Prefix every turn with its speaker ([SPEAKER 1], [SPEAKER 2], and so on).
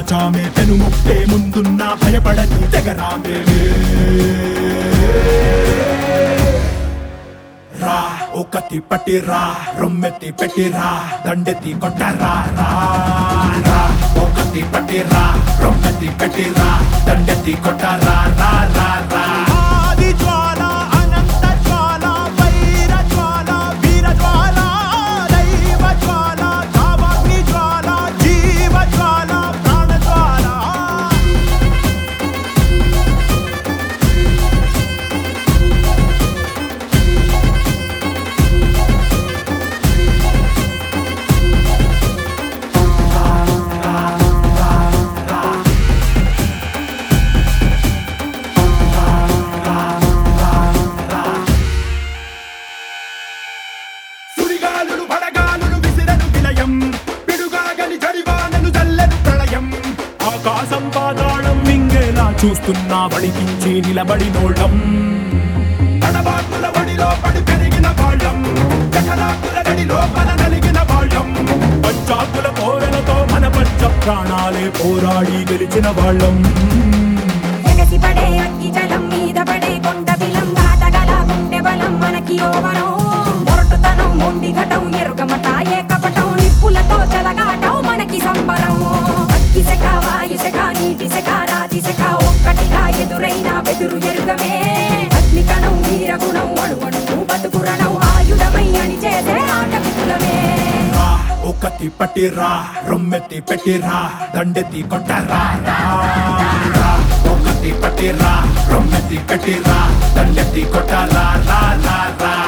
[SPEAKER 1] చామే పెను ముప్పే ముందున్న భయపడని తెగరామే రా ఒకటి పట్టి రా రొమ్మెత్తి పెట్టి రా దండెత్తి కొట్టరా రా రా ఒకటి పట్టి రా రొమ్మెత్తి పెట్టి రా దండెత్తి కొట్టరా రా రా రా
[SPEAKER 2] ఆది జ్వాల అనంత జ్వాల వైర జ్వాల వీర జ్వాల దైవ జ్వాల కామాగ్ని జ్వాల జీవ జ్వాల ప్రాణ జ్వాల
[SPEAKER 1] సుడిగాలులు పడగాలులు విసిరను విలయం పిడుగాగలి జడివానలు చల్లెను ప్రళయం ఆకాశం పాతాళం మింగేలా చూస్తున్నా వడికించి నిలబడినోళ్ళం తడబాకుల వడిలో పడి పెరిగిన వాళ్ళం జఠరాకుల గడిలో మన నలిగిన వాళ్ళం పంచాకుల కోరలతో మన పంచ ప్రాణాలే పోరాడి గెలిచిన వాళ్ళం
[SPEAKER 3] ఎగసి పడే అగ్గి జలం మీద పడే కొండ బిలం దాటగల గుండె బలం మనకి ఓవరం మొరటుతనం మొండి ఘటం ఎరుగమట ఏకపటం నిప్పులతో చెలగాటం మనకి సంబరం అగ్గి శక వాయు శక నీటి శక రాతి శక ఒక్కటిగా ఎదురైన బెదురు ఎరుగమే అగ్ని కణం వీరగుణం అణువణువు బతుకురణం ఆయుధమై అని చేసే ఆట విపులమే
[SPEAKER 1] రా ఒకటి పట్టి రా రొమ్మెత్తి పెట్టి రా దండెత్తి కొట్టరా రా రా ఒకటి పట్టి రా రొమ్మెత్తి పెట్టి రా దండెత్తి కొట్టరా రా రా రా